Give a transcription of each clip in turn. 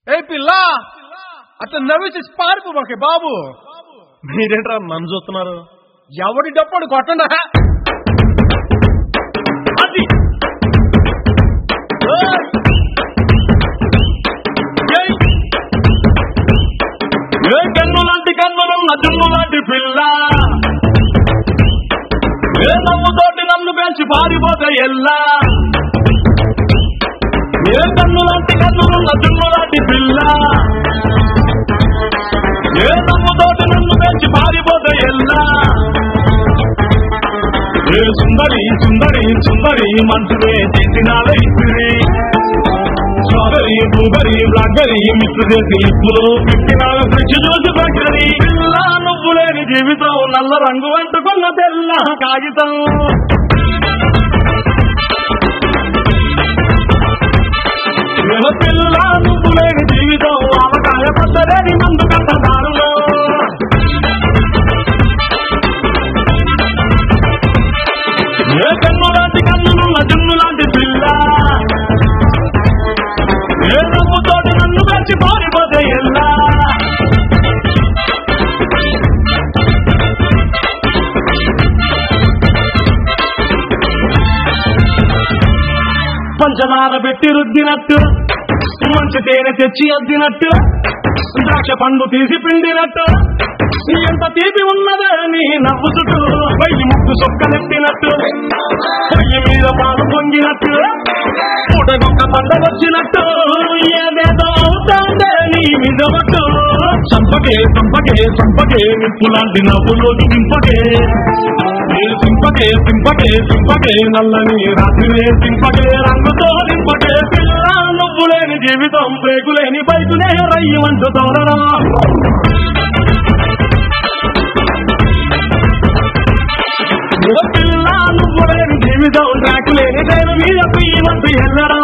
ఏ పిల్ల అట్లా నవ్వేసి పారిపో మాకే బాబు మీరేంట్రా నన్ను చూస్తున్నారు ఎవడి డప్పుడు కొట్టండా అది ఏయ్! ఏయ్! ఏ కన్ను లాంటి కన్నులున్న జున్ను లాంటి పిల్ల ఏ నవ్వుతోటి నన్ను పెంచి పారిపోతే ఎల్లా ఏ కన్ను లాంటి కన్నులున్న జున్ను లాంటి పిల్ల ఏ నవ్వుతోటి నన్ను పెంచి పారిపోతే ఎల్లా ఏ సుందరి సుందరి సుందరి మనసునే చేసినావే ఇస్తుంది స్ట్రాబెరీ బ్లూబెరీ బ్లాక్బెరీ మిక్స్ చేసి ఇప్పులు పెట్టినావే ఫ్రిడ్జ్ చూసి పెట్టని పిల్ల నువ్వు లేని జీవితం నల్ల రంగు అంటుకున్న తెల్ల కాగితం ఏ పిల్ల నువ్వు లేని జీవితం ఆవకాయ పచ్చలేని మందు కట్టదారులో ఏ కన్ను లాంటి కన్నులున్న జున్ను లాంటి పిల్ల ఏ నవ్వుతోటి నన్ను పెంచి పారిపోతే ఎల్లా పంచదార పెట్టి రుద్దినట్టు మంచి తేనె తెచ్చి అద్దినట్టు ద్రాక్ష పండు తీసి పిండినట్టు ఎంత తీపి ఉన్నదే నీ నవ్వు చుట్టూ వెయ్యి ముక్కు సొక్కనెత్తినట్టు వెయ్యి మీద పాలు పొంగినట్టు పూటకొక్క పంట వచ్చినట్టు ఏదేదో అవుతాందే నీ మీద పట్టు చంపకే చంపకే చంపకే నిప్పు లాంటి నవ్వులోకి నింపకే ఏ సింపకే సింపకే సింపకే నల్లని రాత్రినే సింపకే రంగుతో నింపకే పిల్ల నువ్వు లేని జీవితం బ్రేకు లేని బైకునే రయ్యమంటూ తోడరా ఓ పిల్ల నువ్వు లేని జీవితం ట్రాకు లేని ట్రైన్ మీద పియ్యమంటూ ఎల్లడం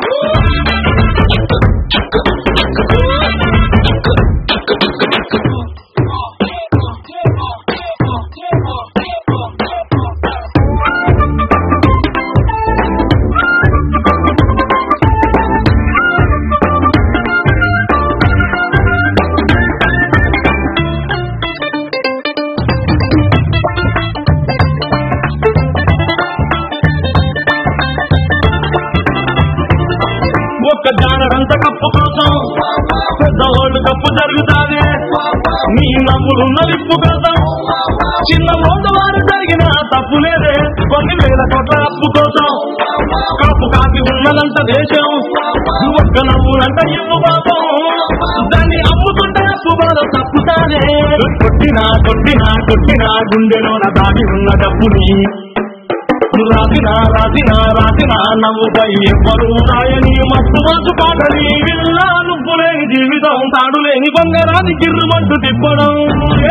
ఒక్క జానరంత కప్పు కోసం పెద్ద ఓళ్ళు కప్పు జరుగుతాది నీ నవ్వులున్న విప్పు కోసం చిన్న ఓటు వారు జరిగిన తప్పు లేదే కొన్ని వేల కోట్ల అప్పు కోసం కప్పు కాకి ఉన్నదంట దేశం ఒక్క నవ్వులంట ఇవ్వు పాపం దాన్ని అమ్ముతుంటే అప్పు బాధ తప్పుతానే కొట్టినా కొట్టినా కొట్టినా గుండెలోన దాగి ఉన్న డబ్బుని రాజినా రాజినా రాజినా నవ్వుపై ఎవ్వరు రాయని మస్తు మస్తు పాటని విల్లా నువ్వు లేని జీవితం తాడు లేని బంగారాన్ని గిర్రుమంటూ తిప్పడం ఏ?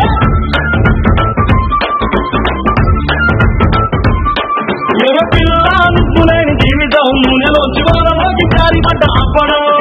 ఎవ పిల్ల నువ్వు లేని జీవితం ముందులో చివరలోకి జారి పడ్డ అప్పడం